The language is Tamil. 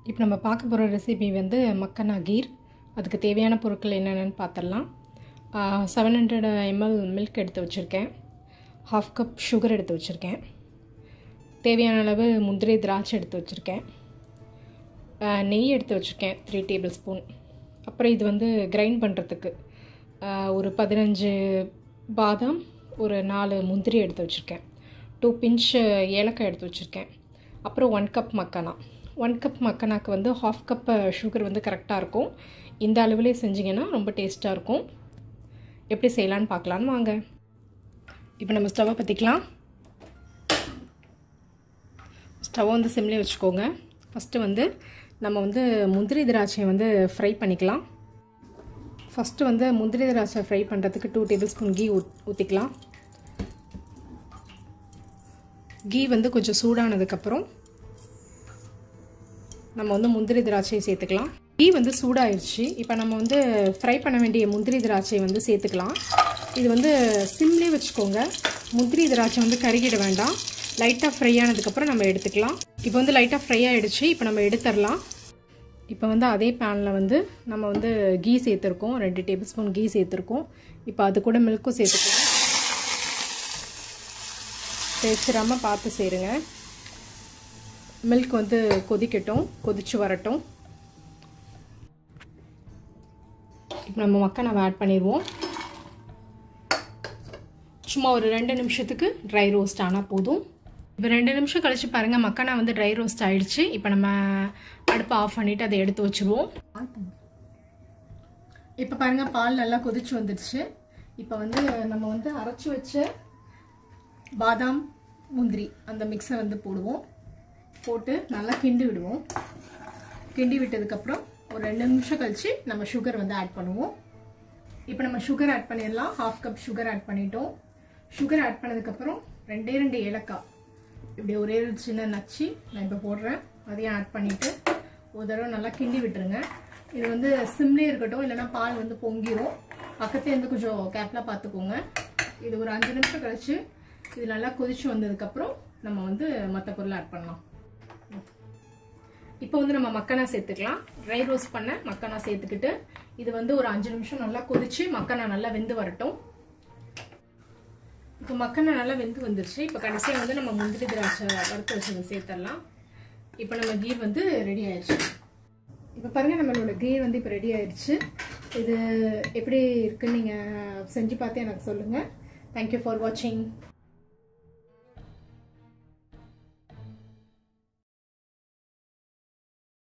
இப்போ நம்ம பார்க்க போகிற ரெசிபி வந்து மக்கனா கீர் அதுக்கு தேவையான பொருட்கள் என்னென்னு பார்த்துடலாம் செவன் ஹண்ட்ரட் எம்எல் மில்க் எடுத்து வச்சுருக்கேன் ஹாஃப் கப் சுகர் எடுத்து வச்சுருக்கேன் தேவையான அளவு முந்திரி திராட்சை எடுத்து வச்சுருக்கேன் நெய் எடுத்து வச்சுருக்கேன் த்ரீ டேபிள் ஸ்பூன் அப்புறம் இது வந்து கிரைண்ட் பண்ணுறதுக்கு ஒரு பதினஞ்சு பாதாம் ஒரு நாலு முந்திரி எடுத்து வச்சுருக்கேன் டூ பிஞ்ச் ஏலக்காய் எடுத்து வச்சுருக்கேன் அப்புறம் one cup makhana one cup மக்கனாக்கு வந்து ஹாஃப் கப் சுகர் வந்து கரெக்டாக இருக்கும் இந்த அளவுலேயே செஞ்சிங்கன்னா ரொம்ப டேஸ்ட்டாக இருக்கும் எப்படி செய்யலான்னு பார்க்கலான்னு வாங்க இப்போ நம்ம ஸ்டவ்வை பற்றிக்கலாம் ஸ்டவ்வை வந்து சிம்லேயே வச்சுக்கோங்க ஃபஸ்ட்டு வந்து நம்ம வந்து முந்திரி திராட்சையை வந்து ஃப்ரை பண்ணிக்கலாம் ஃபஸ்ட்டு வந்து முந்திரி திராட்சை ஃப்ரை பண்ணுறதுக்கு டூ டேபிள் ஸ்பூன் கீ ஊத் ஊற்றிக்கலாம் கீ வந்து கொஞ்சம் சூடானதுக்கப்புறம் நம்ம வந்து முந்திரி திராட்சையை சேர்த்துக்கலாம் கீ வந்து சூடாயிருச்சு இப்போ நம்ம வந்து ஃப்ரை பண்ண வேண்டிய முந்திரி திராட்சையை வந்து சேர்த்துக்கலாம் இது வந்து சிம்லேயே வச்சுக்கோங்க முந்திரி திராட்சை வந்து கருகிட வேண்டாம் லைட்டாக ஃப்ரை ஆனதுக்கப்புறம் நம்ம எடுத்துக்கலாம் இப்போ வந்து லைட்டாக ஃப்ரை ஆகிடுச்சு இப்போ நம்ம எடுத்துடலாம் இப்போ வந்து அதே பேனில் வந்து நம்ம வந்து கீ சேர்த்துருக்கோம் ரெண்டு டேபிள் ஸ்பூன் கீ சேர்த்துருக்கோம் இப்போ அது கூட மில்க்கும் சேர்த்துக்கலாம் தேய்ச்சிடாமல் பார்த்து சேருங்க மில்க் வந்து கொதிக்கட்டும் கொதிச்சு வரட்டும் இப்போ நம்ம மக்கானை ஆட் பண்ணிடுவோம் சும்மா ஒரு ரெண்டு நிமிஷத்துக்கு ட்ரை ரோஸ்ட் ஆனால் போதும் இப்போ ரெண்டு நிமிஷம் கழிச்சு பாருங்கள் மக்கானா வந்து ட்ரை ரோஸ்ட் ஆகிடுச்சு இப்போ நம்ம அடுப்பை ஆஃப் பண்ணிவிட்டு அதை எடுத்து வச்சுருவோம் இப்போ பாருங்கள் பால் நல்லா கொதிச்சு வந்துடுச்சு இப்போ வந்து நம்ம வந்து அரைச்சி வச்ச பாதாம் முந்திரி அந்த மிக்ஸை வந்து போடுவோம் போட்டு நல்லா கிண்டி விடுவோம் கிண்டி விட்டதுக்கப்புறம் ஒரு ரெண்டு நிமிஷம் கழிச்சு நம்ம சுகர் வந்து ஆட் பண்ணுவோம் இப்போ நம்ம சுகர் ஆட் பண்ணிடலாம் ஹாஃப் கப் சுகர் ஆட் பண்ணிட்டோம் சுகர் ஆட் பண்ணதுக்கப்புறம் ரெண்டே ரெண்டு ஏலக்காய் இப்படி ஒரே ஒரு சின்ன நச்சு நான் இப்போ போடுறேன் அதையும் ஆட் பண்ணிவிட்டு ஒரு தடவை நல்லா கிண்டி விட்டுருங்க இது வந்து சிம்லேயே இருக்கட்டும் இல்லைனா பால் வந்து பொங்கிரும் பக்கத்துலேயே இருந்து கொஞ்சம் கேப்லாம் பார்த்துக்கோங்க இது ஒரு அஞ்சு நிமிஷம் கழிச்சு இது நல்லா கொதிச்சு வந்ததுக்கப்புறம் நம்ம வந்து மற்ற பொருளை ஆட் பண்ணலாம் இப்போ வந்து நம்ம மக்கனா சேர்த்துக்கலாம் ட்ரை ரோஸ்ட் பண்ண மக்கனா சேர்த்துக்கிட்டு இது வந்து ஒரு அஞ்சு நிமிஷம் நல்லா கொதிச்சு மக்கனா நல்லா வெந்து வரட்டும் இப்போ மக்கனா நல்லா வெந்து வந்துருச்சு இப்போ கடைசியாக வந்து நம்ம முந்திரி திராட்சை வறுத்து வச்சதை சேர்த்துடலாம் இப்போ நம்ம கீர் வந்து ரெடி ஆயிடுச்சு இப்போ பாருங்கள் நம்மளோட கீர் வந்து இப்போ ரெடி ஆயிடுச்சு இது எப்படி இருக்குன்னு நீங்கள் செஞ்சு பார்த்து எனக்கு சொல்லுங்கள் தேங்க்யூ ஃபார் வாட்சிங்